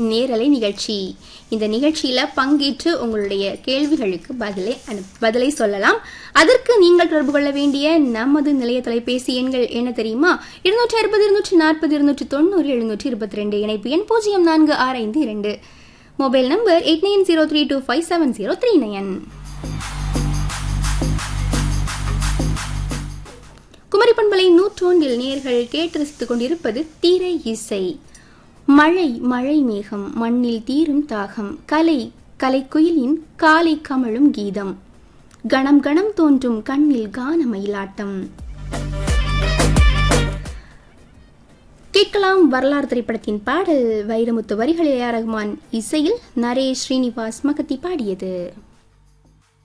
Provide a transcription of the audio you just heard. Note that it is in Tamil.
நேரலை நிகழ்ச்சி இந்த நிகழ்ச்சியில பங்கேற்று உங்களுடைய கேள்விகளுக்கு பதிலை அனு- பதிலை சொல்லலாம் அதற்கு நீங்கள் தொடர்பு கொள்ள வேண்டிய நமது நிலைய தொலைபேசி எண்கள் என்ன தெரியுமா இருநூற்றி அறுபது இருநூற்றி நாற்பது இருநூற்றி தொண்ணூறு எழுநூற்றி இருபத்தி ரெண்டு இணைப்பு எண் பூஜ்ஜியம் நான்கு ஆறு ஐந்து இரண்டு mobile number eight nine zero three two five seven zero three nine Kumari பண்பலை நூற்றொன்றில் நேர்கள் கேட்டு ரசித்துக் கொண்டிருப்பது திரை இசை மழை மழை மேகம் மண்ணில் தீரும் தாகம் கலை கலைக்குயிலின் காலை கமழும் கீதம் கணம் கணம் தோன்றும் கண்ணில் கான மயிலாட்டம் கேட்கலாம் வரலாறு திரைப்படத்தின் பாடல் வைரமுத்து வரிகள் ஏ ஆர் ரஹ்மான் இசையில் நரேஷ் ஸ்ரீனிவாஸ் மகத்தி பாடியது